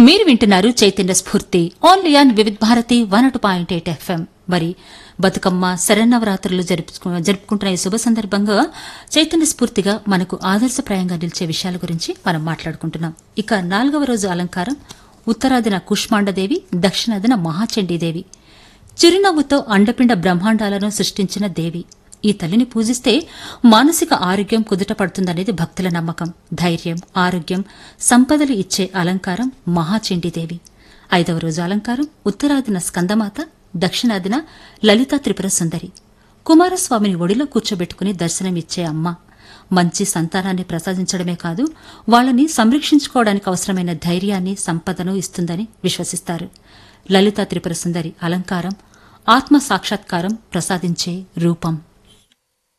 మీరు వింటున్నారు చైతన్య స్ఫూర్తి only on Vividh Bharati one అటు పాయింట్ ఎయిట్ ఎఫ్ఎం మరి బతుకమ్మ శరన్నవరాత్రులు జరుపుకు జరుపుకుంటున్న ఈ శుభ సందర్భంగా చైతన్య స్ఫూర్తిగా మనకు ఆదర్శప్రాయంగా నిలిచే విషయాల గురించి మనం మాట్లాడుకుంటున్నాం ఇక నాలుగవ రోజు అలంకారం ఉత్తరాదిన కుష్మాండదేవి దక్షిణాదిన మహాచండీదేవి చిరునవ్వుతో అండపిండ బ్రహ్మాండాలను సృష్టించిన దేవి ఈ తల్లిని పూజిస్తే మానసిక ఆరోగ్యం కుదుట పడుతుందనేది భక్తుల నమ్మకం ధైర్యం ఆరోగ్యం సంపదలు ఇచ్చే అలంకారం మహాచండీదేవి ఐదవ రోజు అలంకారం ఉత్తరాదిన స్కందమాత దక్షిణాదిన లలిత త్రిపుర సుందరి కుమారస్వామిని ఒడిలో కూర్చోబెట్టుకుని దర్శనమిచ్చే అమ్మ మంచి సంతానాన్ని ప్రసాదించడమే కాదు వాళ్ళని సంరక్షించుకోవడానికి అవసరమైన ధైర్యాన్ని సంపదను ఇస్తుందని విశ్వసిస్తారు లలిత త్రిపుర సుందరి అలంకారం ఆత్మ సాక్షాత్కారం ప్రసాదించే రూపం